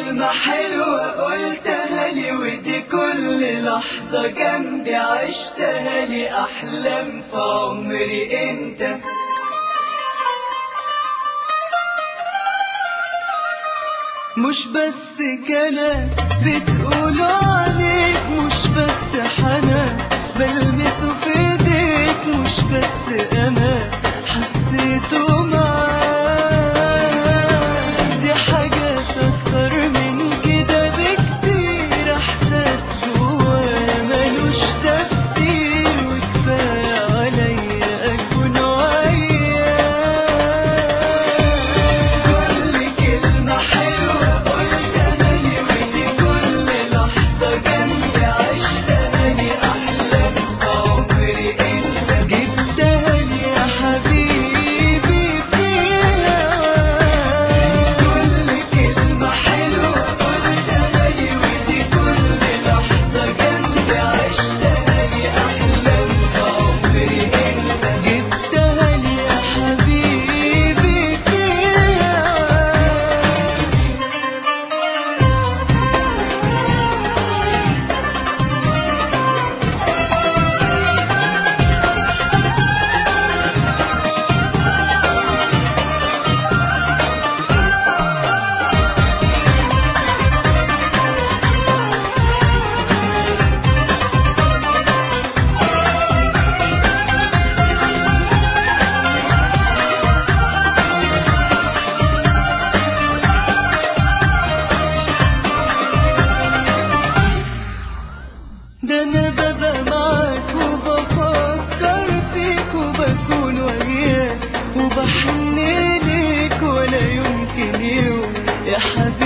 كلمة حلوة قلتها لي ودي كل لحظة جنبي عشتها لي أحلام في عمري أنت مش بس كلام بتقوله عليك مش بس حنان بلمسه في ايديك مش بس امان حسيته معاك دي حاجات اكتر من كده بكتير احساس جوايا ملوش تفسير وكفايه عليا اكون وياك كل كلمة حلوة قلتها لي ودي كل لحظة جنبي عشتها لي أحلام في عمري أنت جبتها لي يا حبيبي في هواك كل كلمة حلوة قلتها لي ودي كل لحظة جنبي عشتها لي أحلام في عمري أنت جبتها لي يا حبيبي في هواك ده انا ببقى معاك وبفكر فيك وبكون وياك وبحن ليك ولا يمكن يوم يا حبيبي